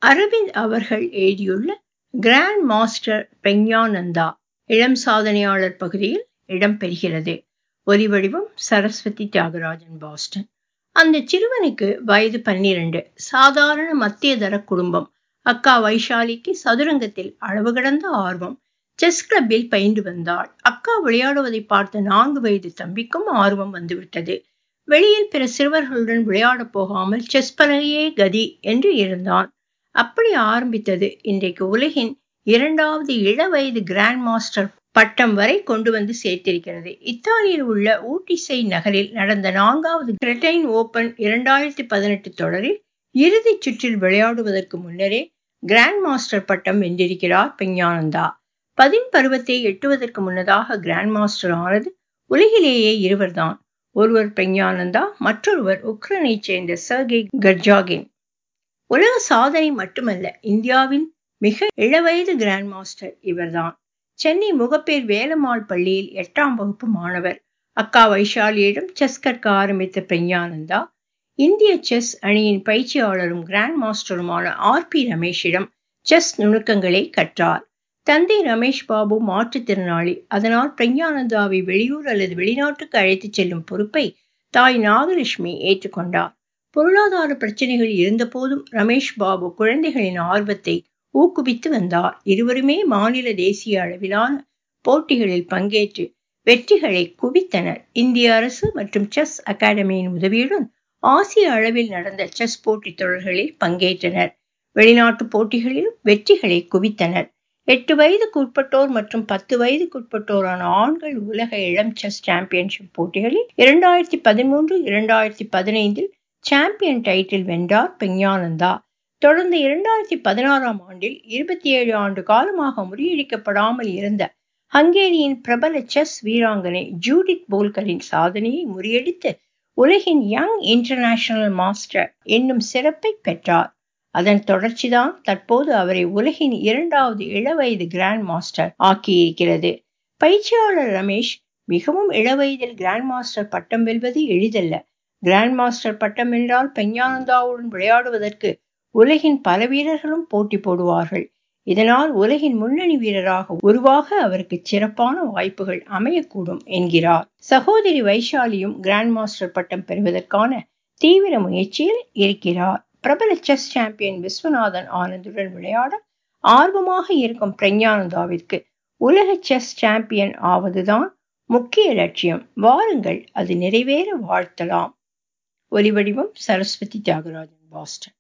அரவிந்த் அவர்கள் எழுதியுள்ள grand master Praggnanandhaa இளம் சாதனையாளர் பகுதியில் இடம்பெறுகிறது ஒலிவடிவம் சரஸ்வதி தியாகராஜன் பாஸ்டன் அந்த சிறுவனுக்கு வயது பன்னிரண்டு சாதாரண மத்தியதர குடும்பம் அக்கா வைஷாலிக்கு சதுரங்கத்தில் அளவு கடந்த ஆர்வம் செஸ் கிளப்பில் பயின்று வந்தாள் அக்கா விளையாடுவதை பார்த்த நான்கு வயது தம்பிக்கும் ஆர்வம் வந்துவிட்டது வெளியில் பிற சிறுவர்களுடன் விளையாடப் போகாமல் செஸ் பலகையே கதி என்று இருந்தான் அப்படி ஆரம்பித்தது இன்றைக்கு உலகின் இரண்டாவது இளவயது கிராண்ட் மாஸ்டர் பட்டம் வரை கொண்டு வந்து சேர்த்திருக்கிறது இத்தாலியில் உள்ள ஊட்டிசை நகரில் நடந்த நான்காவது கிரெட்டைன் ஓபன் இரண்டாயிரத்தி பதினெட்டு தொடரில் இறுதிச் சுற்றில் விளையாடுவதற்கு முன்னரே கிராண்ட் மாஸ்டர் பட்டம் வென்றிருக்கிறார் பிரக்ஞானந்தா பதின் பருவத்தை எட்டுவதற்கு முன்னதாக கிராண்ட் மாஸ்டர் ஆனது உலகிலேயே இருவர்தான் ஒருவர் பிரக்ஞானந்தா மற்றொருவர் உக்ரைனைச் சேர்ந்த சர்கே கர்ஜாகின் உலக சாதனை மட்டுமல்ல இந்தியாவின் மிக இளவயது கிராண்ட் மாஸ்டர் இவர்தான் சென்னை முகப்பேர் வேலம்மாள் பள்ளியில் எட்டாம் வகுப்பு மாணவர் அக்கா வைஷாலியிடம் செஸ் கற்க ஆரம்பித்த பிரக்ஞானந்தா இந்திய செஸ் அணியின் பயிற்சியாளரும் கிராண்ட் மாஸ்டருமான ஆர் பி ரமேஷிடம் செஸ் நுணுக்கங்களை கற்றார் தந்தை ரமேஷ் பாபு மாற்றுத்திறனாளி அதனால் பிரக்ஞானந்தாவை வெளியூர் அல்லது வெளிநாட்டுக்கு அழைத்துச் செல்லும் பொறுப்பை தாய் நாகலட்சுமி ஏற்றுக்கொண்டார் பொருளாதார பிரச்சனைகள் இருந்தபோதும் ரமேஷ் பாபு குழந்தைகளின் ஆர்வத்தை ஊக்குவித்து வந்தார் இருவருமே மாநில தேசிய அளவிலான போட்டிகளில் பங்கேற்று வெற்றிகளை குவித்தனர் இந்திய அரசு மற்றும் செஸ் அகாடமியின் உதவியுடன் ஆசிய அளவில் நடந்த செஸ் போட்டித் தொடர்களில் பங்கேற்றனர் வெளிநாட்டு போட்டிகளிலும் வெற்றிகளை குவித்தனர் எட்டு வயதுக்கு உட்பட்டோர் மற்றும் பத்து வயதுக்குட்பட்டோரான ஆண்கள் உலக இளம் செஸ் சாம்பியன்ஷிப் போட்டிகளில் இரண்டாயிரத்தி பதிமூன்று இரண்டாயிரத்தி பதினைந்தில் சாம்பியன் டைட்டில் வென்றார் பிரக்ஞானந்தா தொடர்ந்து இரண்டாயிரத்தி பதினாறாம் ஆண்டில் இருபத்தி ஏழு ஆண்டு காலமாக முறியடிக்கப்படாமல் இருந்த ஹங்கேரியின் பிரபல செஸ் வீராங்கனை ஜூடித் போல்கரின் சாதனையை முறியடித்து உலகின் யங் இன்டர்நேஷனல் மாஸ்டர் என்னும் சிறப்பை பெற்றார் அதன் தொடர்ச்சிதான் தற்போது அவரை உலகின் இரண்டாவது இளவயது கிராண்ட் மாஸ்டர் ஆக்கியிருக்கிறது பயிற்சியாளர் ரமேஷ் மிகவும் இளவயதில் கிராண்ட் மாஸ்டர் பட்டம் வெல்வது எளிதல்ல கிராண்ட் மாஸ்டர் பட்டம் வென்றால் பிரக்ஞானந்தாவுடன் விளையாடுவதற்கு உலகின் பல வீரர்களும் போட்டி போடுவார்கள் இதனால் உலகின் முன்னணி வீரராக உருவாக அவருக்கு சிறப்பான வாய்ப்புகள் அமையக்கூடும் என்கிறார் சகோதரி வைஷாலியும் கிராண்ட் மாஸ்டர் பட்டம் பெறுவதற்கான தீவிர முயற்சியில் இருக்கிறார் பிரபல செஸ் சாம்பியன் விஸ்வநாதன் ஆனந்துடன் விளையாட ஆர்வமாக இருக்கும் பிரக்ஞானந்தாவிற்கு உலக செஸ் சாம்பியன் ஆவதுதான் முக்கிய லட்சியம் வாருங்கள் அது நிறைவேற வாழ்த்தலாம் ஒலிவடிவம் சரஸ்வதி தியாகராஜன் பாஸ்டன்